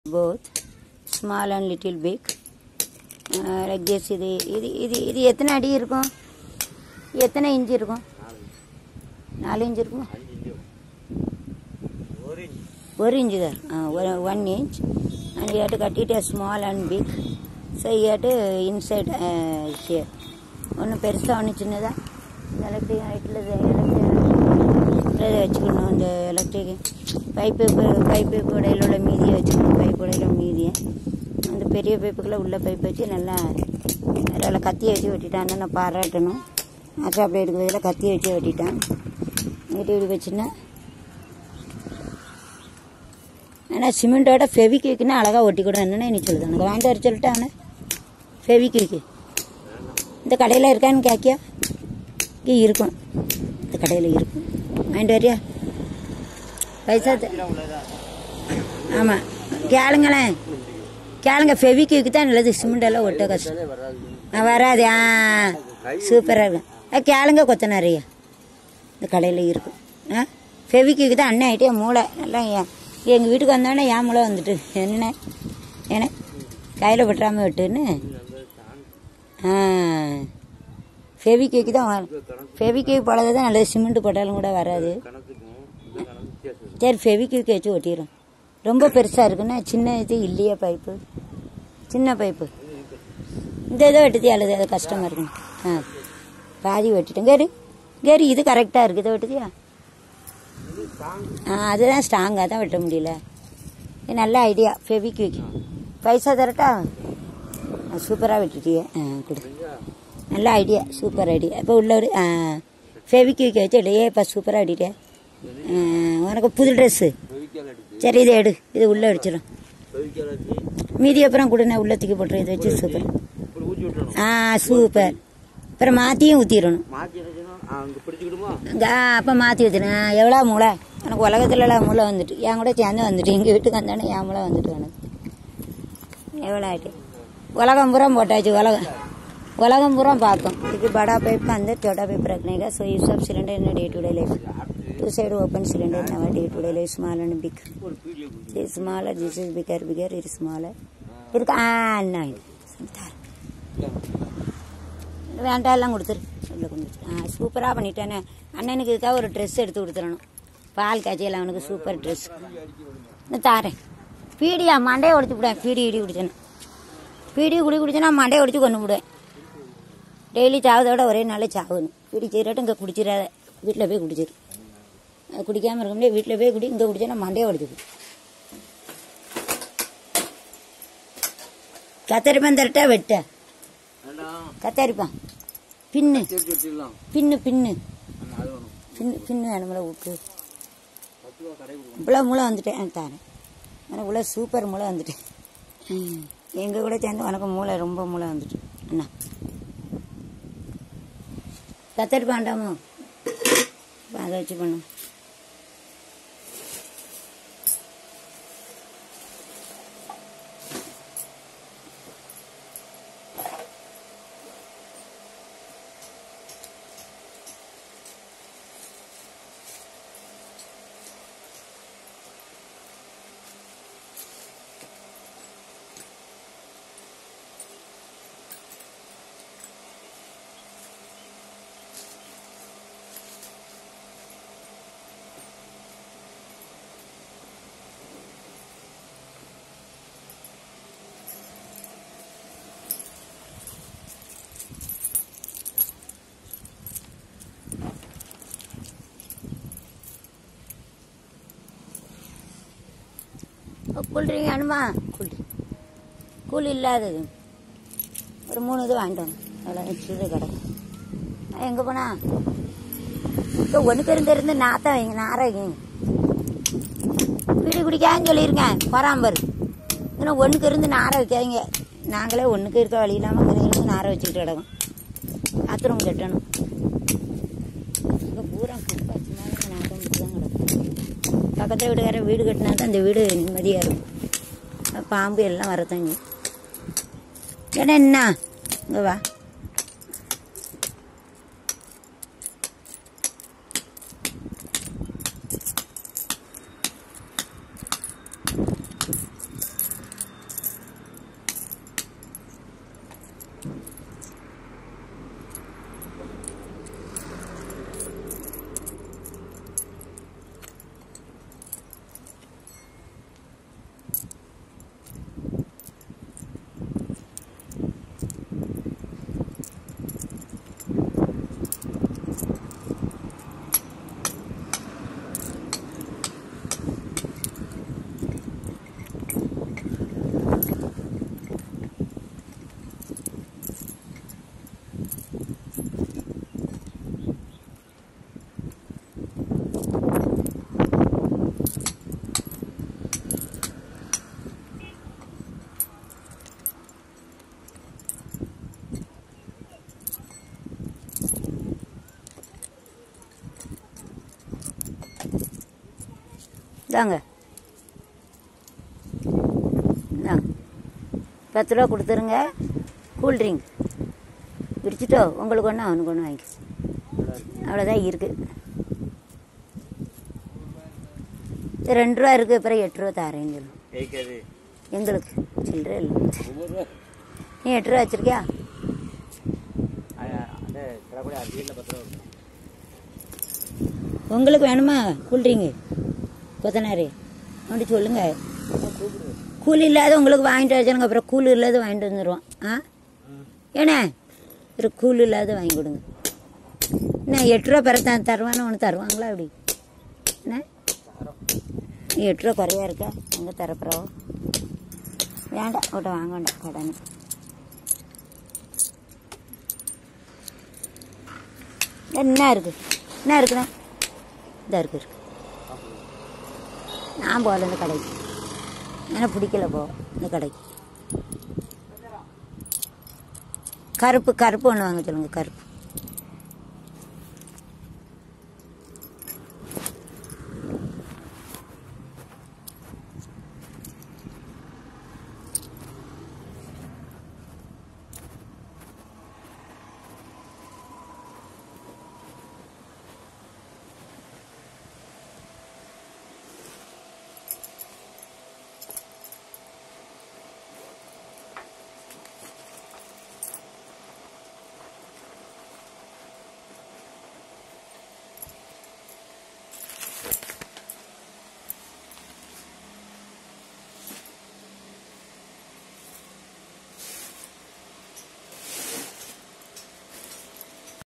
both small and little big uh, like this இது இது இது இது எத்தனை அடி இருக்கும் எத்தனை இன்ச்சு இருக்கும் நாலு இன்ச்சு இருக்குமா ஒரு இன்ச்சு தான் one inch and you to cut it small and big so you to inside shear ஒன்று பெருசாக ஒன்று சின்னதாக எலக்ட்ரிக் ஹைட்டில் இதை வச்சுக்கணும் அந்த எலக்ட்ரிக் பைப்பு பைப்பு உடையில உள்ள மீதியை வச்சுக்கணும் பைப் உடையில மீதியை அந்த பெரிய பைப்புக்குள்ளே உள்ள பைப் வச்சு நல்லா அதில் கத்தியை வச்சு வெட்டிட்டான்னு நான் பாராட்டணும் ஆச்சாப்பில் எடுக்கிறதுல கத்தியை வச்சு வெட்டிட்டான் வெட்டி இப்படி வச்சுன்னா ஆனால் சிமெண்ட்டோட ஃபெவிக்விக்னா அழகாக ஒட்டி கூட என்னன்னு நீ சொல்லுது எனக்கு வாங்கிட்டு வர சொல்லிட்டா அவனை ஃபெவிக்விக்கு இந்த கடையில் இருக்கான்னு கேட்கியா இங்கே இருக்கும் இந்த கடையில் இருக்கும் வாங்கிட்டு வரியா பைசா த- ஆமாம் கேளுங்களேன் கேளுங்க ஃபெவிக்விக்கு தான் நல்லது சிமெண்ட் எல்லாம் ஒட்ட கஷ்டம் ஆ, வராது ஆ சூப்பராக இருக்கும் ஆ, கேளுங்க கொத்தனாரியா இந்த கடையில் இருக்கும் ஆ ஃபெவிக்விக்கு தான் அண்ணன் ஆகிட்டே மூளை நல்லா எங்கள் வீட்டுக்கு வந்தோடனே என் மூளை வந்துட்டு என்ன ஏன்னா கையில் விட்டுறாம விட்டுன்னு ஆ ஃபெவிக்விக்கு தான் ஃபெவிக்விக் போலது தான் நல்லது சிமெண்ட் போட்டாலும் கூட வராது சரி ஃபெவிக்விக் வச்சு ஒட்டிடும் ரொம்ப பெருசாக இருக்குன்னா சின்ன இது இல்லையே பைப்பு சின்ன பைப்பு இந்த இதை வெட்டுத்தி அழுது அது கஷ்டமாக இருக்கும் ஆ பாதி வெட்டிட்டேன் கேரு கேரு இது கரெக்டாக இருக்குது இதை வெட்டுதியா ஆ அதுதான் ஸ்ட்ராங்காக தான் வெட்ட முடியல இது நல்ல ஐடியா ஃபெவிக்விக் பைசா தரட்டா சூப்பராக வெட்டிட்டியே ஆ கொடு நல்ல ஐடியா சூப்பர் ஐடியா இப்போ உள்ள ஒரு ஆ ஃபெவிக்விக் வச்சு இல்லையே இப்போ சூப்பராக வெட்டிட்டே ஆ, உனக்கு புது ட்ரெஸ்ஸு சரி இதை எடு இது உள்ளே அடிச்சிடும் மீதி அப்புறம் கூட நான் உள்ள தூக்கி போட்டுறேன் இதை வச்சு சூப்பர் ஆ சூப்பர் அப்புறம் மாற்றியும் ஊற்றிடணும் அப்போ மாற்றி வச்சிருங்க எவ்வளோ மூளை எனக்கு உலகத்துலலாம் மூளை வந்துட்டு என் கூட சேர்ந்து வந்துட்டு எங்கள் வீட்டுக்கு வந்தானே என் மூளை வந்துட்டு எனக்கு எவ்வளோ ஆயிட்டு உலகம் பூரா போட்டாச்சு உலகம் உலகம் பூரா பார்க்கும் இதுக்கு படா பைப் அந்த छोटा பைப் रखने का so use of cylinder in day to day life two side open cylinder in our day to day life small and big this smaller this is bigger bigger it is smaller இருக்கு ஆ என்ன வேண்டாம் எல்லாம் கொடுத்துரு உள்ள கொண்டு வச்சு. ஆ சூப்பராக பண்ணிட்டேனே அண்ணனுக்கு இதுக்காக ஒரு ட்ரெஸ் எடுத்து கொடுத்துடணும் பால் காய்ச்சல் அவனுக்கு சூப்பர் ட்ரெஸ் நான் தாரேன் பீடியா மண்டையை உடச்சி விடுவேன் பீடி இடி குடிச்சேன்னு பீடி குடி குடிச்சேன்னா மண்டையை உடச்சி கொண்டு விடுவேன் டெய்லி சாவதோட ஒரே நாளில் சாகணும் பீடி சீரட்டும் இங்கே குடிச்சிடாத வீட்டில் போய் குடிச்சிரு அது குடிக்காமல் இருக்க முடியாது வீட்டில் போய் குடி இங்கே குடிச்சேன்னா மண்டையை உடச்சி கத்தரிப்பான் தரட்டா வெட்ட கத்தரிப்பான் பின்னு பின்னு பின்னு பின்னு பின்னு வேணும்ல உப்பு இவ்வளோ முளை வந்துட்டேன் எனக்கு தாரேன் எனக்கு இவ்வளோ சூப்பர் முளை வந்துட்டேன் ம். எங்க கூட சேர்ந்து உனக்கு மூளை ரொம்ப மூளை வந்துட்டு அண்ணா கத்தரி பாண்டாமோ அதை வச்சு பண்ணும் கூல்ட்ரிங்க் வேணுமா கூல்ட்ரிங்க் கூல் இல்லாதது ஒரு மூணு இது வாங்கிட்டு வாங்க அவ்வளோ சில்லறை கடை எங்கே போனா இப்போ ஒன்றுக்கு இருந்து இருந்து நாத்தம் வைங்க நார வைங்க பீடி குடிக்கான்னு சொல்லியிருக்கேன் பராம்பர் இன்னும் ஒன்றுக்கு இருந்து நார வைக்காதீங்க நாங்களே ஒன்றுக்கு இருக்க வழி இல்லாமல் இங்கே இருந்து நார வச்சுக்கிட்டு கிடக்கும் பாத்ரூம் கட்டணும் இங்கே பூரா குப்பை சும்மா நாட்டம் தான் கிடக்கும் பக்கத்தில் வீட்டுக்கார வீடு கட்டினா தான் அந்த வீடு நிம்மதியாக இருக்கும் பாம்பு எல்லாம் வரத்தாங்க ஏன்னா என்ன இங்கே வா இந்தாங்க இந்தாங்க பத்து ரூபா கொடுத்துருங்க கூல்ட்ரிங்க் பிரிச்சுட்டோ உங்களுக்கு ஒன்று அவனுக்கு ஒன்று வாங்கிக்க அவ்வளோதான் இருக்குது இது ரெண்டு ரூபா இருக்குது அப்புறம் எட்டு ரூபா தரேன்னு சொல்லு கேட்காது எங்களுக்கு சில்லற இல்லை ஒவ்வொரு ரூபா நீ எட்டு ரூபா வச்சிருக்கியா அந்த கடப்படி அஞ்சு வீட்டில் பத்து ரூபா இருக்கும். உங்களுக்கு வேணுமா கூல்ட்ரிங்கு கொத்தனாரு அப்படி சொல்லுங்க கூலி இல்லாத உங்களுக்கு வாங்கிட்டு வச்சுருங்க அப்புறம் கூலி இல்லாத வாங்கிட்டு வந்துடுவான் ஆ ஏண்ணே ஒரு கூலி இல்லாத வாங்கி கொடுங்க என்ன எட்டு ரூபா பிறத்தான் தருவான்னு ஒன்று தருவாங்களா அப்படி என்ன நீ எட்டு ரூபா குறையா இருக்கா அங்கே தரப்புறோம் வேண்டாம் அவட்ட வாங்க வேண்டாம் கடன் என்ன இருக்கு என்ன இருக்குண்ணா இந்த இருக்கு இருக்கு நான் போகல இந்த கடைக்கு எனக்கு பிடிக்கல போ இந்த கடைக்கு கருப்பு கருப்பு ஒன்று வாங்க சொல்லுங்க கருப்பு